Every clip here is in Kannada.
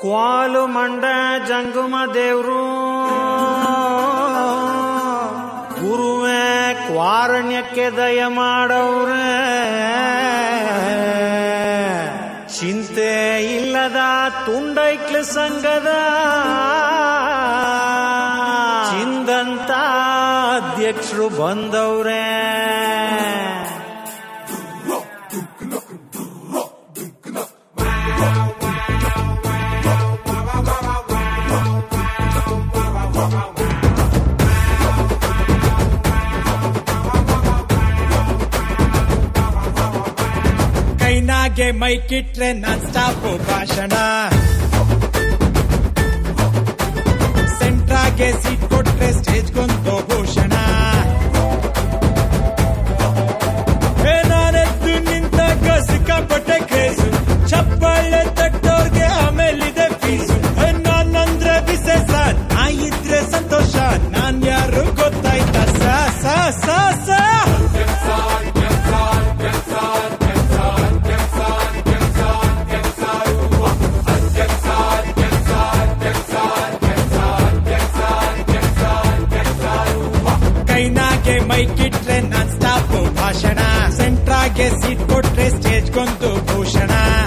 ಕ್ವಾಲು ಮಂಡ ಜಂಗುಮ ದೇವ್ರು ಗುರುವೇ ಕ್ವಾರಣ್ಯಕ್ಕೆ ದಯ ಮಾಡವ್ರೆ ಚಿಂತೆ ಇಲ್ಲದ ತುಂಡೈಕ್ಲ ಸಂಘದ ಚಿಂದಂತ ಅಧ್ಯಕ್ಷರು ಬಂದವ್ರೆ ಕೈನಾಗೆ ಮೈಕಿಟ್ರೆ ನಾನ್ ಸ್ಟಾಪ್ ಭಾಷಣ ಸೆಂಟ್ರಾಗೆ ಸೀಟ್ ಕೊಟ್ರೆ ಸ್ಟೇಜ್ಗೊಂದು ಭೂಷಣ ಏ, ನಾನೆದ್ದು ನಿಂತಾಗ ಸಿಕ್ಕಾಪಟ್ಟೆ ಕ್ರೇಜು ಚಪ್ಪಾಳೆ ತಟ್ಟೋರ್ಗೆ ಆಮೇಲಿದೆ ಫೀಸು ಏ, ನಾನಂದ್ರೆ ವಿಶೇಷ ನಾ ಇದ್ರೆ ಸಂತೋಷ ನಾನ್ ಯಾರು ಗೊತ್ತಾಯ್ತಾ ಸ ಸ ಸ ಸ ಕೈನಾಗೆ ಮೈಕಿಟ್ರೆ ನಾನ್ ಸ್ಟಾಪ್ ಭಾಷಣ ಸೆಂಟ್ರಾಗೆ ಸೀಟ್ ಕೊಟ್ರೆ ಸ್ಟೇಜ್ಗೊಂದು ಭೂಷಣ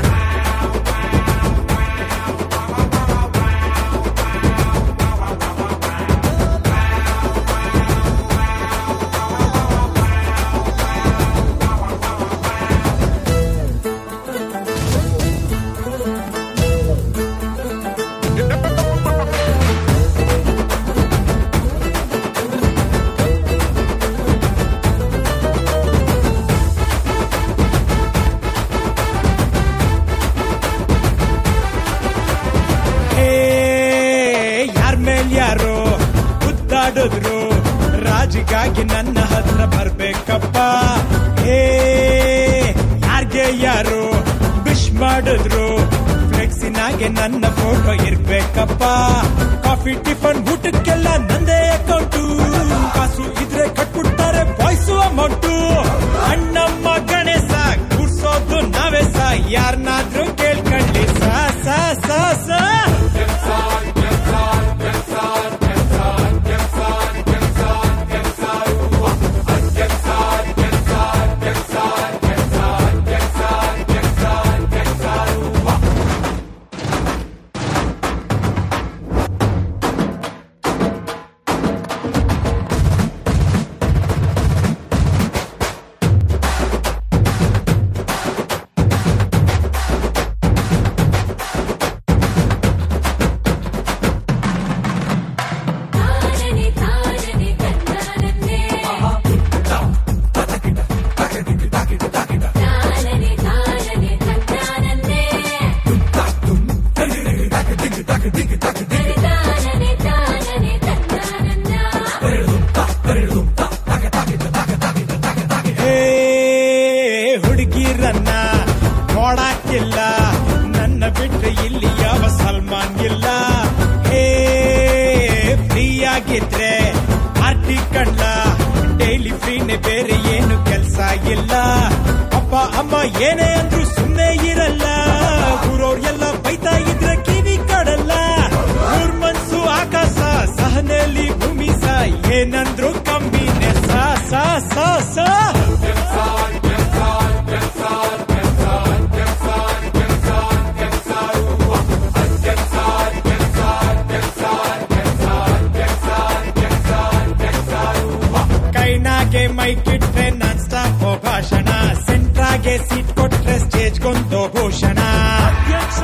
ಏ ಯಾರ್ ಮೇಲ್ ಯಾರು ಗುದ್ದಾಡಿದ್ರು ರಾಜಿಗಾಗಿ ನನ್ನ ಹತ್ರ ಬರ್ಬೇಕಪ್ಪ ಏ ಯಾರ್ಗೆ ಯಾರು ವಿಶ್ ಮಾಡಿದ್ರು ಫ್ಲೆಕ್ಸಿನಾಗೆ ನನ್ನ ಫೋಟೋ ಇರ್ಬೇಕಪ್ಪ ಕಾಫಿ ಟಿಫನ್ ಊಟಕ್ಕೆಲ್ಲ ನಂದೇ ಅಕೌಂಟು ಕಾಸು ಇದ್ರೆ ಕಟ್ಬಿಡ್ತಾರೆ ಬಾಯ್ಸು ಅಮೌಂಟು ಅಣ್ಣಮ್ಮ ಗಣೇಶ ಕೂರ್ಸೋದು ನಾವೇ ಸ ಯಾರನ್ನಾದ್ರೂ ಕೇಳ್ಕೊಳ್ಳಿ ಸ ಸ ಸ ಸ ತಾನನೆ ತಾನನೆ ತಂದಾನನ್ನೇ ತಾನನೆ ತಾನನೆ ತಂದಾನನ್ನೇ ತಾನನೆ ತಾನನೆ ತಂದಾನನ್ನ ಏ ಹುಡುಗಿರನ್ನ ನೋಡಕ್ಕಿಲ್ಲ ನನ್ನ ಬಿಟ್ರೆ ಇಲ್ಲಿ ಯಾವ ಸಲ್ಮಾನ್ ಇಲ್ಲ ಏ ಫ್ರೀ ಆಗಿದ್ರೆ ಪಾರ್ಟಿ ಕಂಡ್ಲ ಡೈಲಿ ಫ್ರೀನೆ ಬೇರೆ ಏನು ಕೆಲ್ಸ ಇಲ್ಲ ಅಪ್ಪ ಅಮ್ಮ ಏನೇ ಅಂದ್ರು ಸುಮ್ಮನೆ ಇರಲ್ಲ ಊರವ್ರ್ ಎಲ್ಲ ಬೈತಾ ಇದ್ರೆ ಕಿವಿ ಕಡಲ್ಲ ಊರ್ ಮನ್ಸು ಆಕಾಶ ಸಹನೆಯಲ್ಲಿ ಭೂಮಿ ಸ ಏನಂದ್ರು ಕಮ್ಮಿನೆ ಸ ಸ ಸ ಸ ಕೈನಾಗೆ ಮೈಕಿಟ್ರೆ ನಾನ್ ಸ್ಟಾಪ್ ಭಾಷಣ ಸೆಂಟ್ರಾಗೆ ಸೀಟ್ ಕೊಟ್ರೆ ಸ್ಟೇಜ್ಗೊಂದು ಭೂಷಣ ಅಧ್ಯಕ್ಷ